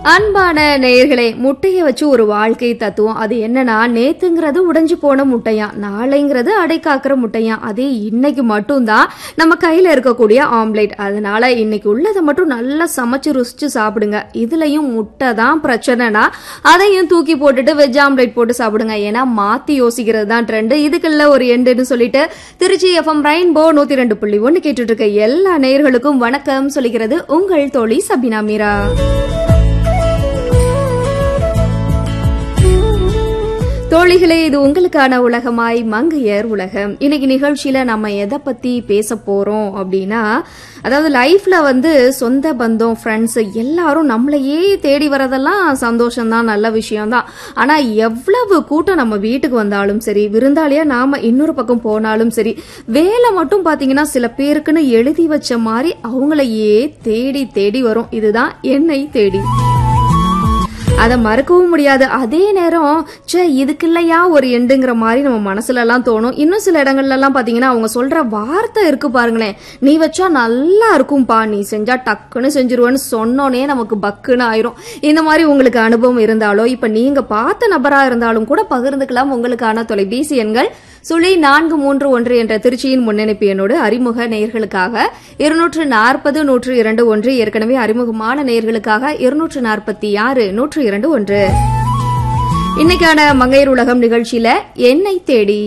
அன்பான நேயர்களே முட்டைய வச்சு ஒரு வாழ்க்கை தத்துவம் அது என்னன்னா நேத்துங்கிறது உடைஞ்சு போன முட்டையா நாளைங்கிறது அடை காக்கிற முட்டையா அதே இன்னைக்கு மட்டும்தான் நம்ம கையில இருக்கக்கூடிய ஆம்லேட் அதனால இன்னைக்கு உள்ளதை மட்டும் நல்லா சமைச்சு ருசிச்சு சாப்பிடுங்க இதுலயும் முட்டை தான் பிரச்சனைனா அதையும் தூக்கி போட்டுட்டு வெஜ் ஆம்லேட் போட்டு சாப்பிடுங்க ஏன்னா மாத்தி யோசிக்கிறது தான் ட்ரெண்ட் இதுக்குள்ள ஒரு எண்டுன்னு சொல்லிட்டு திருச்சி எஃப்எம் ரெயின்போ நூத்தி ரெண்டு புள்ளி ஒன்னு கேட்டுட்டு இருக்க எல்லா நேயர்களுக்கும் வணக்கம் சொல்லிக்கிறது உங்கள் தோழி சபினா மீரா தோழிகளே இது உங்களுக்கான உலகமாய் மங்கையர் உலகம் இன்னைக்கு நிகழ்ச்சியில நம்ம எதை பத்தி பேச போறோம் அப்படின்னா அதாவது லைஃப்ல வந்து சொந்த பந்தம் ஃப்ரெண்ட்ஸ் எல்லாரும் நம்மளையே தேடி வரதெல்லாம் சந்தோஷம்தான் நல்ல விஷயம்தான் ஆனா எவ்வளவு கூட்டம் நம்ம வீட்டுக்கு வந்தாலும் சரி விருந்தாளியா நாம இன்னொரு பக்கம் போனாலும் சரி வேலை மட்டும் பாத்தீங்கன்னா சில பேருக்குன்னு எழுதி வச்ச மாதிரி அவங்களையே தேடி தேடி வரும் இதுதான் என்னை தேடி அதை மறக்கவும் முடியாது அதே நேரம் ச்சே இதுக்கு இல்லையா ஒரு எண்டுங்கிற மாதிரி நம்ம மனசுல எல்லாம் தோணும் இன்னும் சில இடங்கள்ல எல்லாம் பாத்தீங்கன்னா அவங்க சொல்ற வார்த்தை இருக்கு பாருங்களேன் நீ வச்சா நல்லா இருக்கும்பா நீ செஞ்சா டக்குன்னு செஞ்சிருவேன்னு சொன்னோனே நமக்கு பக்குன்னு ஆயிரும் இந்த மாதிரி உங்களுக்கு அனுபவம் இருந்தாலோ இப்ப நீங்க பார்த்த நபரா இருந்தாலும் கூட பகிர்ந்துக்கலாம் உங்களுக்கான தொலைபேசி எண்கள் சுழி நான்கு மூன்று ஒன்று என்ற திருச்சியின் முன்னணிப்பு எண்ணோடு அறிமுக நேயர்களுக்காக இருநூற்று நாற்பது நூற்று இரண்டு ஒன்று ஏற்கனவே அறிமுகமான நேயர்களுக்காக இருநூற்று நாற்பத்தி ஆறு நூற்று இரண்டு ஒன்று இன்னைக்கான மங்கையர் உலகம் நிகழ்ச்சியில என்னை தேடி